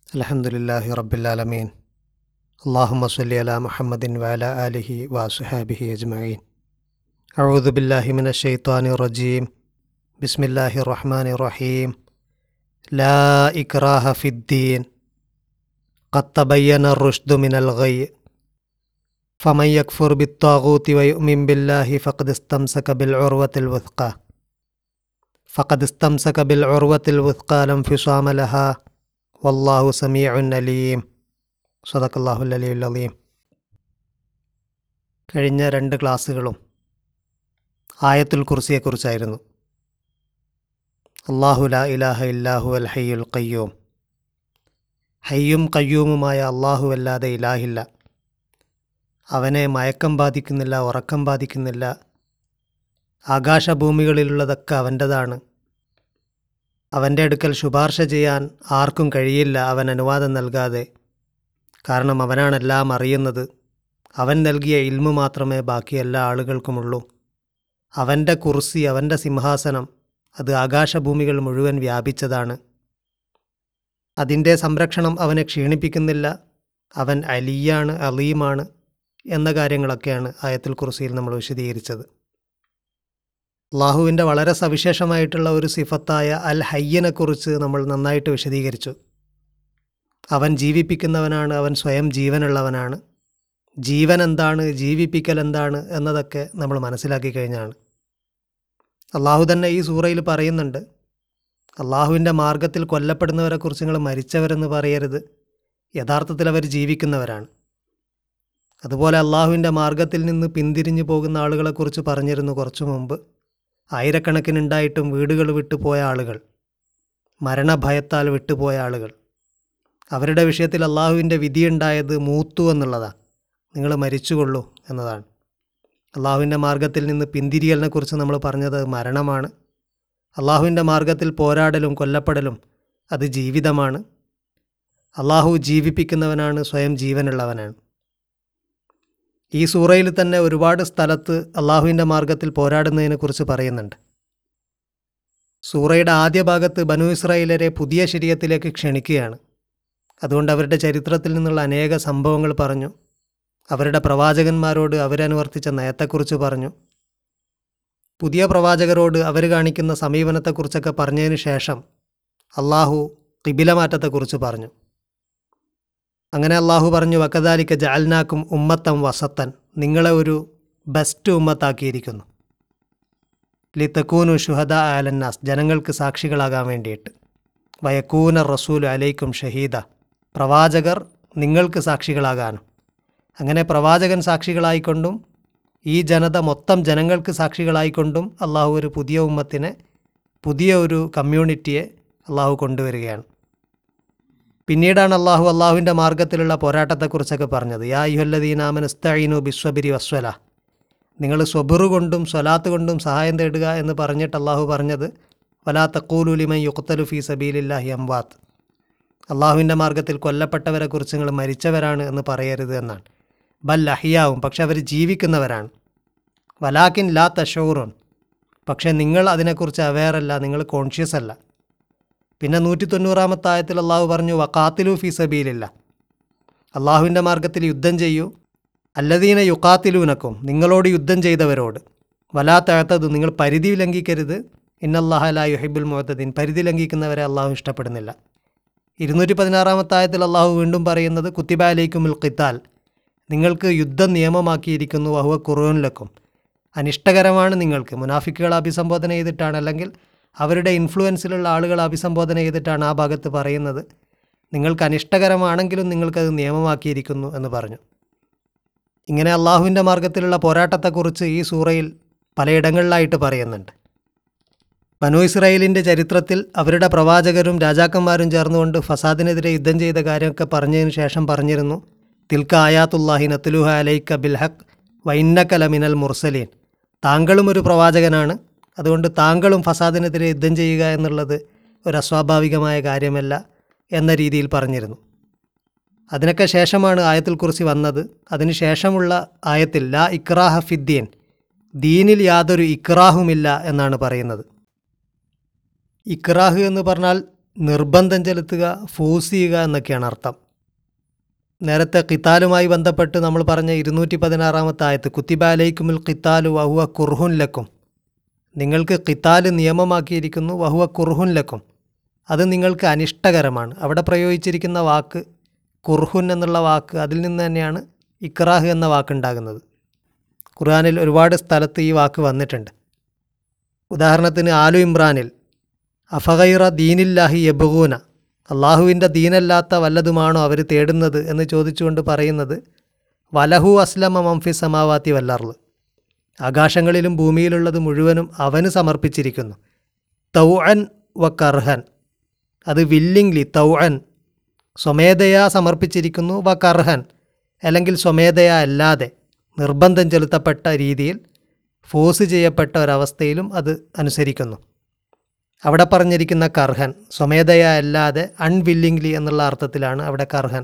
الحمد لله رب العالمين اللهم صل على محمد وعلى آله وصحابه أجمعين أعوذ بالله من الشيطان الرجيم بسم الله الرحمن الرحيم لا إكراه في الدين قد تبين الرشد من الغي فمن يكفر بالطاغوت ويؤمن بالله فقد استمسك بالعروة الوثقى فقد استمسك بالعروة الوثقى لا انفصام لها والله سميع عليم صدق الله العلي العظيم കഴിഞ്ഞ രണ്ട് ക്ലാസ്സുകളും ആയത്തുൽ കുർസിയെക്കുറിച്ചായിരുന്നു അള്ളാഹു ലാ ഇലാഹ ഇല്ലാഹു അൽ ഹയ്യുൽ ഖയ്യൂം ഹയ്യും കയ്യൂമുമായ അള്ളാഹു അല്ലാതെ ഇലാഹില്ല അവനെ മയക്കം ബാധിക്കുന്നില്ല ഉറക്കം ബാധിക്കുന്നില്ല ആകാശഭൂമികളിലുള്ളതൊക്കെ അവൻ്റെതാണ് അവൻ്റെ അടുക്കൽ ശുപാർശ ചെയ്യാൻ ആർക്കും കഴിയില്ല അവൻ അനുവാദം നൽകാതെ കാരണം അവനാണെല്ലാം അറിയുന്നത് അവൻ നൽകിയ ഇൽമു മാത്രമേ ബാക്കി എല്ലാ ആളുകൾക്കുമുള്ളൂ അവൻ്റെ കുർസി അവൻ്റെ സിംഹാസനം അത് ആകാശഭൂമികൾ മുഴുവൻ വ്യാപിച്ചതാണ് അതിൻ്റെ സംരക്ഷണം അവനെ ക്ഷീണിപ്പിക്കുന്നില്ല അവൻ അലിയാണ് അലീമാണ് എന്ന കാര്യങ്ങളൊക്കെയാണ് ആയത്തുൽ കുർസിയിൽ നമ്മൾ വിശദീകരിച്ചത് അള്ളാഹുവിൻ്റെ വളരെ സവിശേഷമായിട്ടുള്ള ഒരു സിഫത്തായ അൽ ഹയ്യനെക്കുറിച്ച് നമ്മൾ നന്നായിട്ട് വിശദീകരിച്ചു അവൻ ജീവിപ്പിക്കുന്നവനാണ് അവൻ സ്വയം ജീവനുള്ളവനാണ് ജീവൻ എന്താണ് ജീവിപ്പിക്കൽ എന്താണ് എന്നതൊക്കെ നമ്മൾ മനസ്സിലാക്കി കഴിഞ്ഞാണ് അള്ളാഹു തന്നെ ഈ സൂറയിൽ പറയുന്നുണ്ട് അള്ളാഹുവിൻ്റെ മാർഗത്തിൽ കൊല്ലപ്പെടുന്നവരെക്കുറിച്ച് നിങ്ങൾ മരിച്ചവരെന്ന് പറയരുത് യഥാർത്ഥത്തിൽ അവർ ജീവിക്കുന്നവരാണ് അതുപോലെ അള്ളാഹുവിൻ്റെ മാർഗത്തിൽ നിന്ന് പിന്തിരിഞ്ഞു പോകുന്ന ആളുകളെക്കുറിച്ച് പറഞ്ഞിരുന്നു കുറച്ചു മുമ്പ് ആയിരക്കണക്കിനുണ്ടായിട്ടും വീടുകൾ വിട്ടുപോയ ആളുകൾ മരണഭയത്താൽ വിട്ടുപോയ ആളുകൾ അവരുടെ വിഷയത്തിൽ അള്ളാഹുവിൻ്റെ വിധിയുണ്ടായത് മൂത്തു എന്നുള്ളതാണ് നിങ്ങൾ മരിച്ചുകൊള്ളൂ എന്നതാണ് അള്ളാഹുവിൻ്റെ മാർഗത്തിൽ നിന്ന് പിന്തിരിയലിനെക്കുറിച്ച് നമ്മൾ പറഞ്ഞത് മരണമാണ് അള്ളാഹുവിൻ്റെ മാർഗത്തിൽ പോരാടലും കൊല്ലപ്പെടലും അത് ജീവിതമാണ് അള്ളാഹു ജീവിപ്പിക്കുന്നവനാണ് സ്വയം ജീവനുള്ളവനാണ് ഈ സൂറയിൽ തന്നെ ഒരുപാട് സ്ഥലത്ത് അള്ളാഹുവിൻ്റെ മാർഗത്തിൽ പോരാടുന്നതിനെക്കുറിച്ച് പറയുന്നുണ്ട് സൂറയുടെ ആദ്യ ഭാഗത്ത് ബനു ഇസ്രായേലരെ പുതിയ ശരീരത്തിലേക്ക് ക്ഷണിക്കുകയാണ് അതുകൊണ്ട് അവരുടെ ചരിത്രത്തിൽ നിന്നുള്ള അനേക സംഭവങ്ങൾ പറഞ്ഞു അവരുടെ പ്രവാചകന്മാരോട് അവരനുവർത്തിച്ച നയത്തെക്കുറിച്ച് പറഞ്ഞു പുതിയ പ്രവാചകരോട് അവർ കാണിക്കുന്ന സമീപനത്തെക്കുറിച്ചൊക്കെ പറഞ്ഞതിന് ശേഷം അള്ളാഹു കിബിലമാറ്റത്തെക്കുറിച്ച് പറഞ്ഞു അങ്ങനെ അള്ളാഹു പറഞ്ഞു വക്കദാലിക്ക ജാൽനാക്കും ഉമ്മത്തം വസത്തൻ നിങ്ങളെ ഒരു ബെസ്റ്റ് ഉമ്മത്താക്കിയിരിക്കുന്നു ലിത്തക്കൂനു ഷുഹദ ആലന്നാസ് ജനങ്ങൾക്ക് സാക്ഷികളാകാൻ വേണ്ടിയിട്ട് വയക്കൂന റസൂൽ അലൈക്കും ഷഹീദ പ്രവാചകർ നിങ്ങൾക്ക് സാക്ഷികളാകാനും അങ്ങനെ പ്രവാചകൻ സാക്ഷികളായിക്കൊണ്ടും ഈ ജനത മൊത്തം ജനങ്ങൾക്ക് സാക്ഷികളായിക്കൊണ്ടും അള്ളാഹു ഒരു പുതിയ ഉമ്മത്തിനെ പുതിയ ഒരു കമ്മ്യൂണിറ്റിയെ അള്ളാഹു കൊണ്ടുവരികയാണ് പിന്നീടാണ് അള്ളാഹു അള്ളാഹുവിൻ്റെ മാർഗത്തിലുള്ള പോരാട്ടത്തെക്കുറിച്ചൊക്കെ പറഞ്ഞത് യാ യുഹല്ലദീനാമൻ ഇസ്തഈനു ബിസ്വബിരി വസ്വല നിങ്ങൾ സ്വബിറു കൊണ്ടും സ്വലാത്ത് കൊണ്ടും സഹായം തേടുക എന്ന് പറഞ്ഞിട്ട് അള്ളാഹു പറഞ്ഞത് വലാ തക്കൂലുലിമൻ യുക്തലു ഫി സബീലില്ലാഹി അംവാത്ത് അള്ളാഹുവിൻ്റെ മാർഗത്തിൽ കൊല്ലപ്പെട്ടവരെക്കുറിച്ച് നിങ്ങൾ മരിച്ചവരാണ് എന്ന് പറയരുത് എന്നാണ് ബൽ അഹിയാവും പക്ഷെ അവർ ജീവിക്കുന്നവരാണ് വലാക്കിൻ ലാ തഷൂറുൻ പക്ഷേ നിങ്ങൾ അതിനെക്കുറിച്ച് അവെയറല്ല നിങ്ങൾ കോൺഷ്യസ് അല്ല പിന്നെ നൂറ്റി തൊണ്ണൂറാമത്തെ ആയത്തിൽ അള്ളാഹു പറഞ്ഞു വക്കാത്തിലു ഫി സബീലില്ല അള്ളാഹുവിൻ്റെ മാർഗത്തിൽ യുദ്ധം ചെയ്യൂ അല്ലദീന യുക്കാത്തിലൂനക്കും നിങ്ങളോട് യുദ്ധം ചെയ്തവരോട് വലാത്തഴത്തത് നിങ്ങൾ പരിധി ലംഘിക്കരുത് ഇന്നല്ലാഹ ലാ യുഹിബുൽ മുഹത്തദീൻ പരിധി ലംഘിക്കുന്നവരെ അള്ളാഹു ഇഷ്ടപ്പെടുന്നില്ല ഇരുന്നൂറ്റി പതിനാറാമത്തെ ആയത്തിൽ അള്ളാഹു വീണ്ടും പറയുന്നത് കുത്തിബ അലൈക്കുമുൽ ഖിത്താൽ നിങ്ങൾക്ക് യുദ്ധം നിയമമാക്കിയിരിക്കുന്നു വഹുവ ഖുറൂനിലക്കും അനിഷ്ടകരമാണ് നിങ്ങൾക്ക് മുനാഫിക്കുകൾ അഭിസംബോധന ചെയ്തിട്ടാണ് അല്ലെങ്കിൽ അവരുടെ ഇൻഫ്ലുവൻസിലുള്ള ആളുകൾ അഭിസംബോധന ചെയ്തിട്ടാണ് ആ ഭാഗത്ത് പറയുന്നത് നിങ്ങൾക്ക് അനിഷ്ടകരമാണെങ്കിലും നിങ്ങൾക്കത് നിയമമാക്കിയിരിക്കുന്നു എന്ന് പറഞ്ഞു ഇങ്ങനെ അള്ളാഹുവിൻ്റെ മാർഗത്തിലുള്ള പോരാട്ടത്തെക്കുറിച്ച് ഈ സൂറയിൽ പലയിടങ്ങളിലായിട്ട് പറയുന്നുണ്ട് ബനു ഇസ്രായേലിൻ്റെ ചരിത്രത്തിൽ അവരുടെ പ്രവാചകരും രാജാക്കന്മാരും ചേർന്നുകൊണ്ട് ഫസാദിനെതിരെ യുദ്ധം ചെയ്ത കാര്യമൊക്കെ പറഞ്ഞതിന് ശേഷം പറഞ്ഞിരുന്നു തിൽക്ക ആയാത്തുല്ലാഹി നത്തുലുഹ അലൈക്ക ബിൽഹഖ് വൈന്നക്കല മിനൽ മുർസലീൻ താങ്കളും ഒരു പ്രവാചകനാണ് അതുകൊണ്ട് താങ്കളും ഫസാദിനെതിരെ യുദ്ധം ചെയ്യുക എന്നുള്ളത് ഒരു അസ്വാഭാവികമായ കാര്യമല്ല എന്ന രീതിയിൽ പറഞ്ഞിരുന്നു അതിനൊക്കെ ശേഷമാണ് ആയത്തിൽ കുറിച്ച് വന്നത് അതിന് ശേഷമുള്ള ആയത്തിൽ ലാ ഇക്രാഹ ഫിദ്ദീൻ ദീനിൽ യാതൊരു ഇക്രാഹുമില്ല എന്നാണ് പറയുന്നത് ഇക്രാഹ് എന്ന് പറഞ്ഞാൽ നിർബന്ധം ചെലുത്തുക ഫോഴ്സ് ചെയ്യുക എന്നൊക്കെയാണ് അർത്ഥം നേരത്തെ ഖിത്താലുമായി ബന്ധപ്പെട്ട് നമ്മൾ പറഞ്ഞ ഇരുന്നൂറ്റി പതിനാറാമത്തെ ആയത്ത് കുത്തിബാലയ്ക്കുമുൽ ഖിത്താലു വഹുവ കുർഹുൻ ലക്കും നിങ്ങൾക്ക് ഖിത്താല് നിയമമാക്കിയിരിക്കുന്നു വഹുവ കുർഹുൻ ലക്കും അത് നിങ്ങൾക്ക് അനിഷ്ടകരമാണ് അവിടെ പ്രയോഗിച്ചിരിക്കുന്ന വാക്ക് കുർഹുൻ എന്നുള്ള വാക്ക് അതിൽ നിന്ന് തന്നെയാണ് ഇക്രാഹ് എന്ന വാക്കുണ്ടാകുന്നത് ഖുർആനിൽ ഒരുപാട് സ്ഥലത്ത് ഈ വാക്ക് വന്നിട്ടുണ്ട് ഉദാഹരണത്തിന് ആലു ഇമ്രാനിൽ അഫഗൈറ ദീനില്ലാഹി യബുഗൂന അള്ളാഹുവിൻ്റെ ദീനല്ലാത്ത വല്ലതുമാണോ അവർ തേടുന്നത് എന്ന് ചോദിച്ചുകൊണ്ട് പറയുന്നത് വലഹു അസ്ലമ മംഫി സമാവാത്തി വല്ലർള് ആകാശങ്ങളിലും ഭൂമിയിലുള്ളത് മുഴുവനും അവന് സമർപ്പിച്ചിരിക്കുന്നു തൗഅൻ വ കർഹൻ അത് വില്ലിംഗ്ലി തൗഅൻ സ്വമേധയാ സമർപ്പിച്ചിരിക്കുന്നു വ കർഹൻ അല്ലെങ്കിൽ സ്വമേധയാ അല്ലാതെ നിർബന്ധം ചെലുത്തപ്പെട്ട രീതിയിൽ ഫോഴ്സ് ചെയ്യപ്പെട്ട ഒരവസ്ഥയിലും അത് അനുസരിക്കുന്നു അവിടെ പറഞ്ഞിരിക്കുന്ന കർഹൻ സ്വമേധയാ അല്ലാതെ അൺവില്ലിംഗ്ലി എന്നുള്ള അർത്ഥത്തിലാണ് അവിടെ കർഹൻ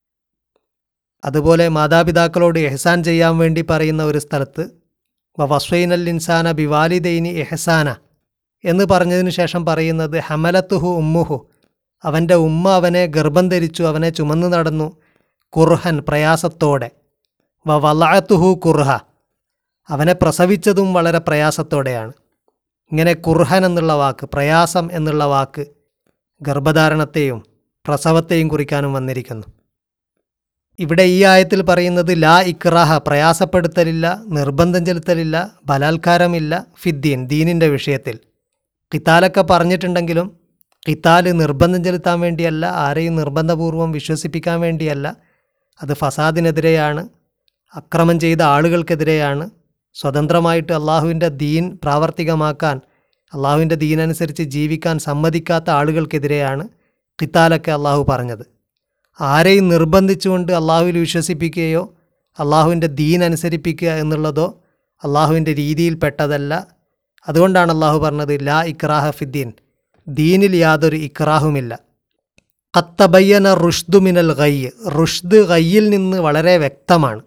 അതുപോലെ മാതാപിതാക്കളോട് എഹ്സാൻ ചെയ്യാൻ വേണ്ടി പറയുന്ന ഒരു സ്ഥലത്ത് വസ്വൈനൽ ഇൻസാന ബിവാലിദൈനി എഹ്സാന എന്ന് പറഞ്ഞതിന് ശേഷം പറയുന്നത് ഹമലത്തുഹു ഉമ്മുഹു അവൻ്റെ ഉമ്മ അവനെ ഗർഭം ധരിച്ചു അവനെ ചുമന്നു നടന്നു കുർഹൻ പ്രയാസത്തോടെ വ വലാത്തുഹു കുർഹ അവനെ പ്രസവിച്ചതും വളരെ പ്രയാസത്തോടെയാണ് ഇങ്ങനെ കുർഹൻ എന്നുള്ള വാക്ക് പ്രയാസം എന്നുള്ള വാക്ക് ഗർഭധാരണത്തെയും പ്രസവത്തെയും കുറിക്കാനും വന്നിരിക്കുന്നു ഇവിടെ ഈ ആയത്തിൽ പറയുന്നത് ലാ ഇക്രാഹ പ്രയാസപ്പെടുത്തലില്ല നിർബന്ധം ചെലുത്തലില്ല ബലാത്കാരമില്ല ഫിദ്ദീൻ ദീനിൻ്റെ വിഷയത്തിൽ കിത്താലൊക്കെ പറഞ്ഞിട്ടുണ്ടെങ്കിലും കിത്താല് നിർബന്ധം ചെലുത്താൻ വേണ്ടിയല്ല ആരെയും നിർബന്ധപൂർവ്വം വിശ്വസിപ്പിക്കാൻ വേണ്ടിയല്ല അത് ഫസാദിനെതിരെയാണ് അക്രമം ചെയ്ത ആളുകൾക്കെതിരെയാണ് സ്വതന്ത്രമായിട്ട് അള്ളാഹുവിൻ്റെ ദീൻ പ്രാവർത്തികമാക്കാൻ അള്ളാഹുവിൻ്റെ ദീനനുസരിച്ച് ജീവിക്കാൻ സമ്മതിക്കാത്ത ആളുകൾക്കെതിരെയാണ് കിത്താലൊക്കെ അള്ളാഹു പറഞ്ഞത് ആരെയും നിർബന്ധിച്ചുകൊണ്ട് അള്ളാഹുവിൽ വിശ്വസിപ്പിക്കുകയോ അള്ളാഹുവിൻ്റെ ദീൻ അനുസരിപ്പിക്കുക എന്നുള്ളതോ അള്ളാഹുവിൻ്റെ രീതിയിൽപ്പെട്ടതല്ല അതുകൊണ്ടാണ് അള്ളാഹു പറഞ്ഞത് ലാ ഇക്രാഹ ഫിദ്ദീൻ ദീനിൽ യാതൊരു ഇക്രാഹുമില്ല ഖത്തബയ്യന റുഷ്ദു മിനൽ ഗയ്യ് റുഷ്ദ് ഗയ്യിൽ നിന്ന് വളരെ വ്യക്തമാണ്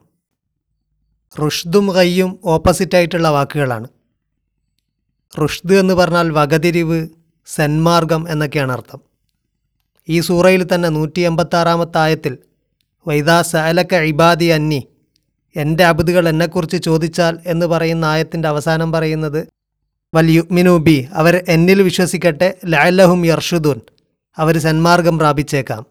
റുഷ്ദും ഗയ്യും ഓപ്പോസിറ്റായിട്ടുള്ള വാക്കുകളാണ് റുഷ്ദ് എന്ന് പറഞ്ഞാൽ വകതിരിവ് സന്മാർഗം എന്നൊക്കെയാണ് അർത്ഥം ഈ സൂറയിൽ തന്നെ നൂറ്റി എൺപത്താറാമത്തെ ആയത്തിൽ വൈദാ സഅലക്ക ഇബാദി അന്നി എൻ്റെ അബുദുകൾ എന്നെക്കുറിച്ച് ചോദിച്ചാൽ എന്ന് പറയുന്ന ആയത്തിൻ്റെ അവസാനം പറയുന്നത് വൽ യുഗ്മിനു ബി അവർ എന്നിൽ വിശ്വസിക്കട്ടെ ലഅല്ലഹും യർഷുദൂൻ അവർ സന്മാർഗം പ്രാപിച്ചേക്കാം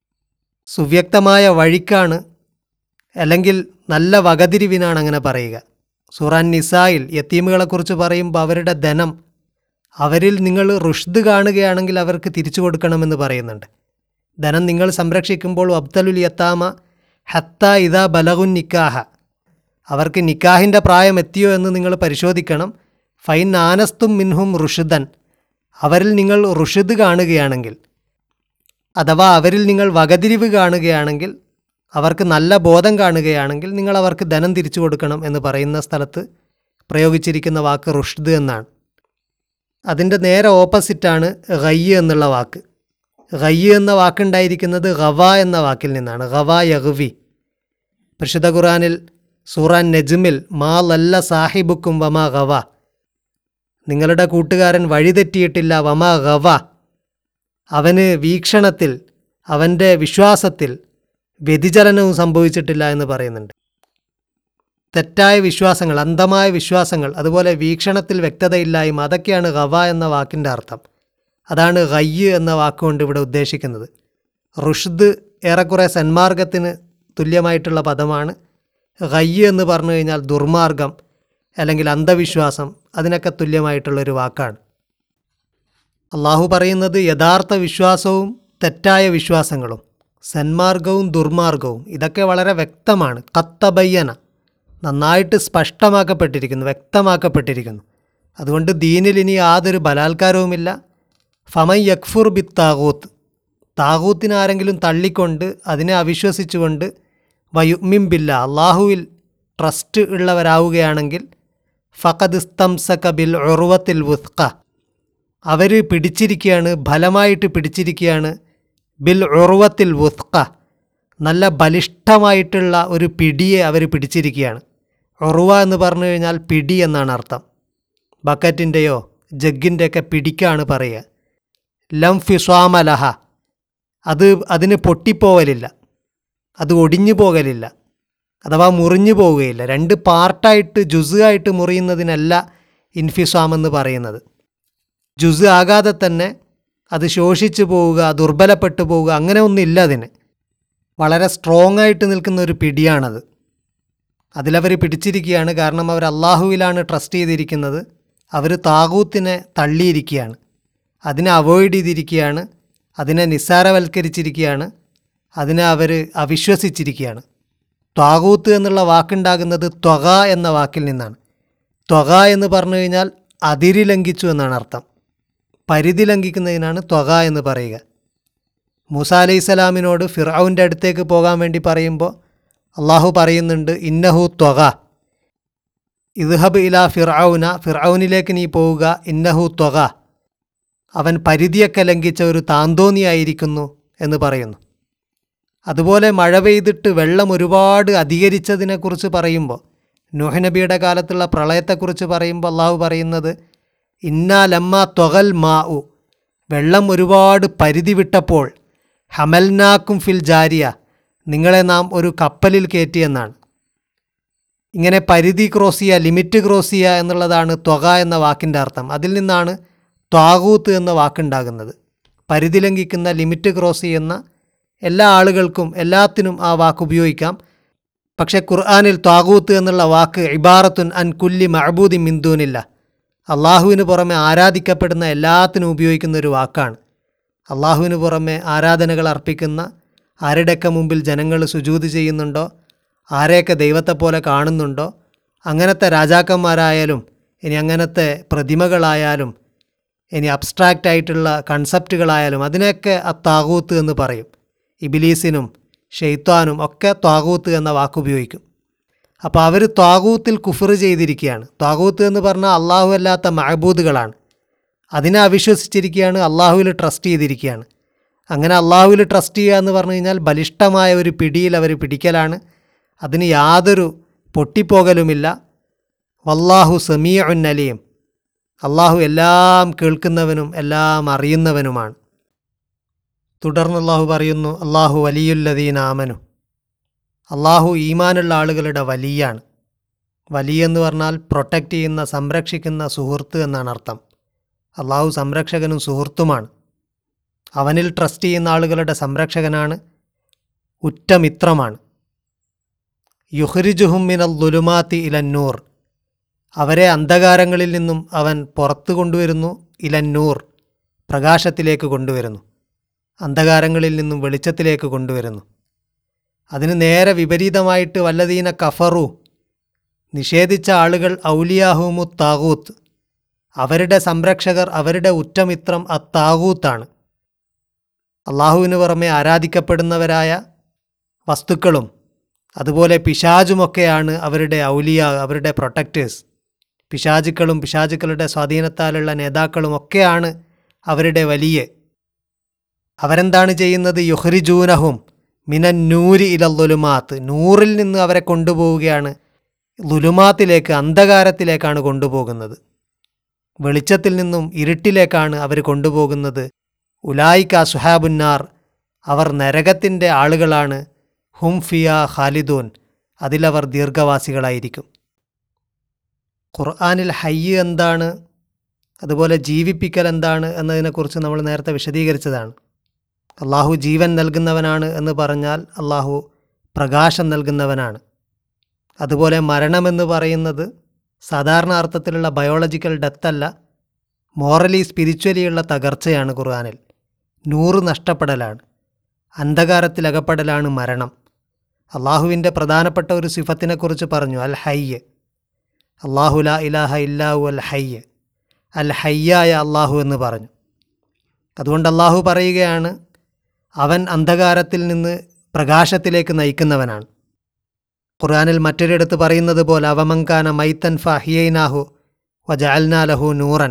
സുവ്യക്തമായ വഴിക്കാണ് അല്ലെങ്കിൽ നല്ല വകതിരിവിനാണ് അങ്ങനെ പറയുക സുറാൻ നിസായിൽ യത്തീമുകളെക്കുറിച്ച് പറയുമ്പോൾ അവരുടെ ധനം അവരിൽ നിങ്ങൾ റുഷ്ദ് കാണുകയാണെങ്കിൽ അവർക്ക് തിരിച്ചു കൊടുക്കണമെന്ന് പറയുന്നുണ്ട് ധനം നിങ്ങൾ സംരക്ഷിക്കുമ്പോൾ അബ്ദലുൽ യത്താമ ഹത്ത ഇദാ ബലകുൻ നിക്കാഹ അവർക്ക് നിക്കാഹിൻ്റെ പ്രായം എത്തിയോ എന്ന് നിങ്ങൾ പരിശോധിക്കണം ഫൈൻ ആനസ്തും മിൻഹും റുഷിദൻ അവരിൽ നിങ്ങൾ റുഷിദ് കാണുകയാണെങ്കിൽ അഥവാ അവരിൽ നിങ്ങൾ വകതിരിവ് കാണുകയാണെങ്കിൽ അവർക്ക് നല്ല ബോധം കാണുകയാണെങ്കിൽ നിങ്ങൾ അവർക്ക് ധനം തിരിച്ചു കൊടുക്കണം എന്ന് പറയുന്ന സ്ഥലത്ത് പ്രയോഗിച്ചിരിക്കുന്ന വാക്ക് റുഷ്ദ് എന്നാണ് അതിൻ്റെ നേരെ ഓപ്പോസിറ്റാണ് ഗയ്യ് എന്നുള്ള വാക്ക് ഗയ്യ് എന്ന വാക്കുണ്ടായിരിക്കുന്നത് ഗവ എന്ന വാക്കിൽ നിന്നാണ് ഗവ യഗ്വി പരിശുദ്ധ ഖുറാനിൽ സൂറാൻ നജ്മിൽ മാ ലല്ല സാഹിബുക്കും വമാ ഗവ നിങ്ങളുടെ കൂട്ടുകാരൻ വഴിതെറ്റിയിട്ടില്ല വമാ ഗവ അവന് വീക്ഷണത്തിൽ അവൻ്റെ വിശ്വാസത്തിൽ വ്യതിചലനവും സംഭവിച്ചിട്ടില്ല എന്ന് പറയുന്നുണ്ട് തെറ്റായ വിശ്വാസങ്ങൾ അന്ധമായ വിശ്വാസങ്ങൾ അതുപോലെ വീക്ഷണത്തിൽ വ്യക്തതയില്ലായ്മ അതൊക്കെയാണ് ഗവ എന്ന വാക്കിൻ്റെ അർത്ഥം അതാണ് ഗയ്യ് എന്ന വാക്കുകൊണ്ട് ഇവിടെ ഉദ്ദേശിക്കുന്നത് റുഷ്ദ് ഏറെക്കുറെ സന്മാർഗത്തിന് തുല്യമായിട്ടുള്ള പദമാണ് ഗയ്യ് എന്ന് പറഞ്ഞു കഴിഞ്ഞാൽ ദുർമാർഗം അല്ലെങ്കിൽ അന്ധവിശ്വാസം അതിനൊക്കെ തുല്യമായിട്ടുള്ളൊരു വാക്കാണ് അള്ളാഹു പറയുന്നത് യഥാർത്ഥ വിശ്വാസവും തെറ്റായ വിശ്വാസങ്ങളും സന്മാർഗവും ദുർമാർഗവും ഇതൊക്കെ വളരെ വ്യക്തമാണ് കത്തബയ്യന നന്നായിട്ട് സ്പഷ്ടമാക്കപ്പെട്ടിരിക്കുന്നു വ്യക്തമാക്കപ്പെട്ടിരിക്കുന്നു അതുകൊണ്ട് ദീനിൽ ഇനി യാതൊരു ബലാത്കാരവുമില്ല ഫമൻ യക്ഫുർ ബി താകൂത്ത് താകൂത്തിനെ ആരെങ്കിലും തള്ളിക്കൊണ്ട് അതിനെ അവിശ്വസിച്ചുകൊണ്ട് വയുമിം ബില്ല അള്ളാഹുവിൽ ട്രസ്റ്റ് ഉള്ളവരാവുകയാണെങ്കിൽ ഫഖദ് സ്തംസക ബിൽ ഉറുവത്തിൽ വുസ്ക അവർ പിടിച്ചിരിക്കുകയാണ് ഫലമായിട്ട് പിടിച്ചിരിക്കുകയാണ് ബിൽ ഉറുവത്തിൽ വുസ്ക നല്ല ബലിഷ്ഠമായിട്ടുള്ള ഒരു പിടിയെ അവർ പിടിച്ചിരിക്കുകയാണ് ഉറുവ എന്ന് പറഞ്ഞു കഴിഞ്ഞാൽ പിടി എന്നാണ് അർത്ഥം ബക്കറ്റിൻ്റെയോ ജഗ്ഗിൻ്റെയൊക്കെ പിടിക്കാണ് പറയുക ലം ഫിസ്വാമലഹ അത് അതിന് പൊട്ടിപ്പോവലില്ല അത് ഒടിഞ്ഞു പോകലില്ല അഥവാ മുറിഞ്ഞു പോവുകയില്ല രണ്ട് പാർട്ടായിട്ട് ജുസ് ആയിട്ട് മുറിയുന്നതിനല്ല ഇൻഫിസ്വാം എന്ന് പറയുന്നത് ജുസ് ആകാതെ തന്നെ അത് ശോഷിച്ചു പോവുക ദുർബലപ്പെട്ടു പോവുക അങ്ങനെ ഒന്നുമില്ല അതിന് വളരെ സ്ട്രോങ് ആയിട്ട് നിൽക്കുന്ന ഒരു പിടിയാണത് അതിലവർ പിടിച്ചിരിക്കുകയാണ് കാരണം അവർ അള്ളാഹുവിലാണ് ട്രസ്റ്റ് ചെയ്തിരിക്കുന്നത് അവർ താകൂത്തിനെ തള്ളിയിരിക്കുകയാണ് അതിനെ അവോയ്ഡ് ചെയ്തിരിക്കുകയാണ് അതിനെ നിസ്സാരവൽക്കരിച്ചിരിക്കുകയാണ് അതിനെ അവർ അവിശ്വസിച്ചിരിക്കുകയാണ് ത്വാകൂത്ത് എന്നുള്ള വാക്കുണ്ടാകുന്നത് ത്വക എന്ന വാക്കിൽ നിന്നാണ് ത്വക എന്ന് പറഞ്ഞു കഴിഞ്ഞാൽ അതിരി ലംഘിച്ചു എന്നാണ് അർത്ഥം പരിധി ലംഘിക്കുന്നതിനാണ് ത്വക എന്ന് പറയുക മൂസ അലൈഹി സ്വലാമിനോട് ഫിറൌൻ്റെ അടുത്തേക്ക് പോകാൻ വേണ്ടി പറയുമ്പോൾ അള്ളാഹു പറയുന്നുണ്ട് ഇന്നഹു ത്വക ഇദ്ഹബ് ഇല ഫിറൌന ഫിറൌനിലേക്ക് നീ പോവുക ഇന്നഹു ത്വക അവൻ പരിധിയൊക്കെ ലംഘിച്ച ഒരു താന്തോന്നിയായിരിക്കുന്നു എന്ന് പറയുന്നു അതുപോലെ മഴ പെയ്തിട്ട് വെള്ളം ഒരുപാട് അധികരിച്ചതിനെക്കുറിച്ച് പറയുമ്പോൾ നൂഹ് നബിയുടെ കാലത്തുള്ള പ്രളയത്തെക്കുറിച്ച് പറയുമ്പോൾ അള്ളാഹു പറയുന്നത് ഇന്നാ ലമ്മ ത്വകൽ മാ ഉ വെള്ളം ഒരുപാട് പരിധി വിട്ടപ്പോൾ ഹമൽനാക്കും ഫിൽ ജാരിയ നിങ്ങളെ നാം ഒരു കപ്പലിൽ കയറ്റിയെന്നാണ് ഇങ്ങനെ പരിധി ക്രോസ് ചെയ്യുക ലിമിറ്റ് ക്രോസ് ചെയ്യുക എന്നുള്ളതാണ് ത്വക എന്ന വാക്കിൻ്റെ അർത്ഥം അതിൽ നിന്നാണ് ത്വാകൂത്ത് എന്ന വാക്കുണ്ടാകുന്നത് പരിധി ലംഘിക്കുന്ന ലിമിറ്റ് ക്രോസ് ചെയ്യുന്ന എല്ലാ ആളുകൾക്കും എല്ലാത്തിനും ആ വാക്ക് ഉപയോഗിക്കാം പക്ഷേ ഖുർആാനിൽ ത്വാകൂത്ത് എന്നുള്ള വാക്ക് ഇബാറത്തുൻ അൻ കുല്ലി മഹബൂദി മിന്ദൂനില്ല അള്ളാഹുവിന് പുറമെ ആരാധിക്കപ്പെടുന്ന എല്ലാത്തിനും ഉപയോഗിക്കുന്ന ഒരു വാക്കാണ് അള്ളാഹുവിന് പുറമെ ആരാധനകൾ അർപ്പിക്കുന്ന ആരുടെയൊക്കെ മുമ്പിൽ ജനങ്ങൾ സുജൂത് ചെയ്യുന്നുണ്ടോ ആരെയൊക്കെ ദൈവത്തെ പോലെ കാണുന്നുണ്ടോ അങ്ങനത്തെ രാജാക്കന്മാരായാലും ഇനി അങ്ങനത്തെ പ്രതിമകളായാലും ഇനി അബ്സ്ട്രാക്റ്റ് ആയിട്ടുള്ള കൺസെപ്റ്റുകളായാലും അതിനെയൊക്കെ ആ താകൂത്ത് എന്ന് പറയും ഇബിലീസിനും ഷെയ്ത്താനും ഒക്കെ ത്വാകൂത്ത് എന്ന വാക്കുപയോഗിക്കും അപ്പോൾ അവർ ത്വാകൂത്തിൽ കുഫർ ചെയ്തിരിക്കുകയാണ് ത്വാകൂത്ത് എന്ന് പറഞ്ഞാൽ അള്ളാഹു അല്ലാത്ത മഹബൂദുകളാണ് അതിനെ അവിശ്വസിച്ചിരിക്കുകയാണ് അള്ളാഹുവിൽ ട്രസ്റ്റ് ചെയ്തിരിക്കുകയാണ് അങ്ങനെ അള്ളാഹുവിൽ ട്രസ്റ്റ് ചെയ്യുക എന്ന് പറഞ്ഞു കഴിഞ്ഞാൽ ബലിഷ്ഠമായ ഒരു പിടിയിൽ അവർ പിടിക്കലാണ് അതിന് യാതൊരു പൊട്ടിപ്പോകലുമില്ല വല്ലാഹു സമീഉൻ അലീം അള്ളാഹു എല്ലാം കേൾക്കുന്നവനും എല്ലാം അറിയുന്നവനുമാണ് തുടർന്ന് അള്ളാഹു പറയുന്നു അള്ളാഹു വലിയുല്ലദീൻ ആമനു അള്ളാഹു ഈമാനുള്ള ആളുകളുടെ വലിയാണ് വലിയെന്ന് പറഞ്ഞാൽ പ്രൊട്ടക്റ്റ് ചെയ്യുന്ന സംരക്ഷിക്കുന്ന സുഹൃത്ത് എന്നാണ് അർത്ഥം അള്ളാഹു സംരക്ഷകനും സുഹൃത്തുമാണ് അവനിൽ ട്രസ്റ്റ് ചെയ്യുന്ന ആളുകളുടെ സംരക്ഷകനാണ് ഉറ്റമിത്രമാണ് യുഹ്രിജുഹും മിനൽ ദുലുമാത്തി ഇലന്നൂർ അവരെ അന്ധകാരങ്ങളിൽ നിന്നും അവൻ പുറത്തു കൊണ്ടുവരുന്നു ഇലന്നൂർ പ്രകാശത്തിലേക്ക് കൊണ്ടുവരുന്നു അന്ധകാരങ്ങളിൽ നിന്നും വെളിച്ചത്തിലേക്ക് കൊണ്ടുവരുന്നു അതിന് നേരെ വിപരീതമായിട്ട് വല്ലതീന കഫറു നിഷേധിച്ച ആളുകൾ ഔലിയാഹുമു താകൂത്ത് അവരുടെ സംരക്ഷകർ അവരുടെ ഉറ്റമിത്രം അത്താകൂത്താണ് അള്ളാഹുവിന് പുറമെ ആരാധിക്കപ്പെടുന്നവരായ വസ്തുക്കളും അതുപോലെ പിശാചുമൊക്കെയാണ് അവരുടെ ഔലിയ അവരുടെ പ്രൊട്ടക്റ്റേഴ്സ് പിശാചുക്കളും പിശാചുക്കളുടെ സ്വാധീനത്താലുള്ള നേതാക്കളും ഒക്കെയാണ് അവരുടെ വലിയ അവരെന്താണ് ചെയ്യുന്നത് യുഹ്രിജൂനഹും മിനൻ നൂരി ഇല ലുലുമാത്ത് നൂറിൽ നിന്ന് അവരെ കൊണ്ടുപോവുകയാണ് ലുലുമാത്തിലേക്ക് അന്ധകാരത്തിലേക്കാണ് കൊണ്ടുപോകുന്നത് വെളിച്ചത്തിൽ നിന്നും ഇരുട്ടിലേക്കാണ് അവർ കൊണ്ടുപോകുന്നത് ഉലായിക്ക സുഹാബുന്നാർ അവർ നരകത്തിൻ്റെ ആളുകളാണ് ഹും ഫിയ ഖാലിദൂൻ അതിലവർ ദീർഘവാസികളായിരിക്കും ഖുർആാനിൽ ഹയ്യ് എന്താണ് അതുപോലെ ജീവിപ്പിക്കൽ എന്താണ് എന്നതിനെക്കുറിച്ച് നമ്മൾ നേരത്തെ വിശദീകരിച്ചതാണ് അള്ളാഹു ജീവൻ നൽകുന്നവനാണ് എന്ന് പറഞ്ഞാൽ അള്ളാഹു പ്രകാശം നൽകുന്നവനാണ് അതുപോലെ മരണമെന്ന് പറയുന്നത് സാധാരണ അർത്ഥത്തിലുള്ള ബയോളജിക്കൽ ഡെത്തല്ല മോറലി സ്പിരിച്വലിയുള്ള തകർച്ചയാണ് ഖുർആാനിൽ നൂറ് നഷ്ടപ്പെടലാണ് അന്ധകാരത്തിലകപ്പെടലാണ് മരണം അള്ളാഹുവിൻ്റെ പ്രധാനപ്പെട്ട ഒരു സിഫത്തിനെക്കുറിച്ച് പറഞ്ഞു അൽ ഹയ്യ് അള്ളാഹു ലാ ഇലാഹ ഇല്ലാഹു അൽ ഹയ്യ് അൽ ഹയ്യായ അള്ളാഹു എന്ന് പറഞ്ഞു അതുകൊണ്ട് അള്ളാഹു പറയുകയാണ് അവൻ അന്ധകാരത്തിൽ നിന്ന് പ്രകാശത്തിലേക്ക് നയിക്കുന്നവനാണ് ഖുർആാനിൽ മറ്റൊരിടത്ത് പറയുന്നത് പോലെ അവമങ്കാന മൈത്തൻ ഫഹിയൈനാഹു വജാൽനാ ലഹു നൂറൻ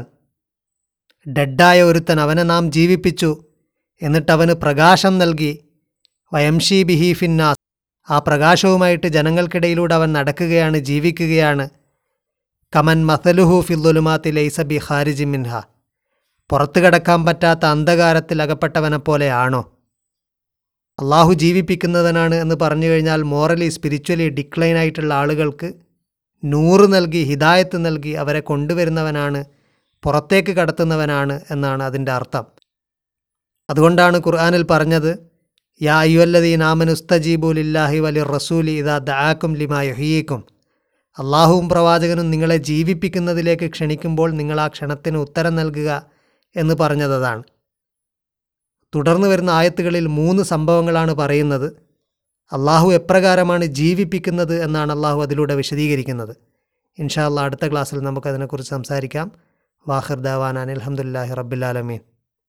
ഡെഡായ ഒരുത്തൻ അവനെ നാം ജീവിപ്പിച്ചു എന്നിട്ട് അവന് പ്രകാശം നൽകി വയംഷി ബിഹി ഫിന്നാസ് ആ പ്രകാശവുമായിട്ട് ജനങ്ങൾക്കിടയിലൂടെ അവൻ നടക്കുകയാണ് ജീവിക്കുകയാണ് കമൻ മസലുഹു ഫില്ലുലുമാത്തി ലൈസ ബി ഖാരിജി മിൻഹ പുറത്തു കടക്കാൻ പറ്റാത്ത അന്ധകാരത്തിൽ അകപ്പെട്ടവനെ പോലെയാണോ അള്ളാഹു ജീവിപ്പിക്കുന്നവനാണ് എന്ന് പറഞ്ഞു കഴിഞ്ഞാൽ മോറലി സ്പിരിച്വലി ഡിക്ലൈൻ ആയിട്ടുള്ള ആളുകൾക്ക് നൂറ് നൽകി ഹിദായത്ത് നൽകി അവരെ കൊണ്ടുവരുന്നവനാണ് പുറത്തേക്ക് കടത്തുന്നവനാണ് എന്നാണ് അതിൻ്റെ അർത്ഥം അതുകൊണ്ടാണ് ഖുർആാനിൽ പറഞ്ഞത് യാ അയ്യുവല്ലദീൻ ആമനുസ്തജീബുലില്ലാഹി വലി റസൂലി ഇതാ ദാക്കും ലിമാ യുഹീക്കും അള്ളാഹുവും പ്രവാചകനും നിങ്ങളെ ജീവിപ്പിക്കുന്നതിലേക്ക് ക്ഷണിക്കുമ്പോൾ നിങ്ങൾ ആ ക്ഷണത്തിന് ഉത്തരം നൽകുക എന്ന് പറഞ്ഞതാണ് തുടർന്ന് വരുന്ന ആയത്തുകളിൽ മൂന്ന് സംഭവങ്ങളാണ് പറയുന്നത് അള്ളാഹു എപ്രകാരമാണ് ജീവിപ്പിക്കുന്നത് എന്നാണ് അള്ളാഹു അതിലൂടെ വിശദീകരിക്കുന്നത് ഇൻഷാ അള്ളാഹ് അടുത്ത ക്ലാസ്സിൽ നമുക്കതിനെക്കുറിച്ച് സംസാരിക്കാം വാഹിർ ദാവാൻ അനിൽഹമുല്ലാഹി റബ്ബിലാലമീൻ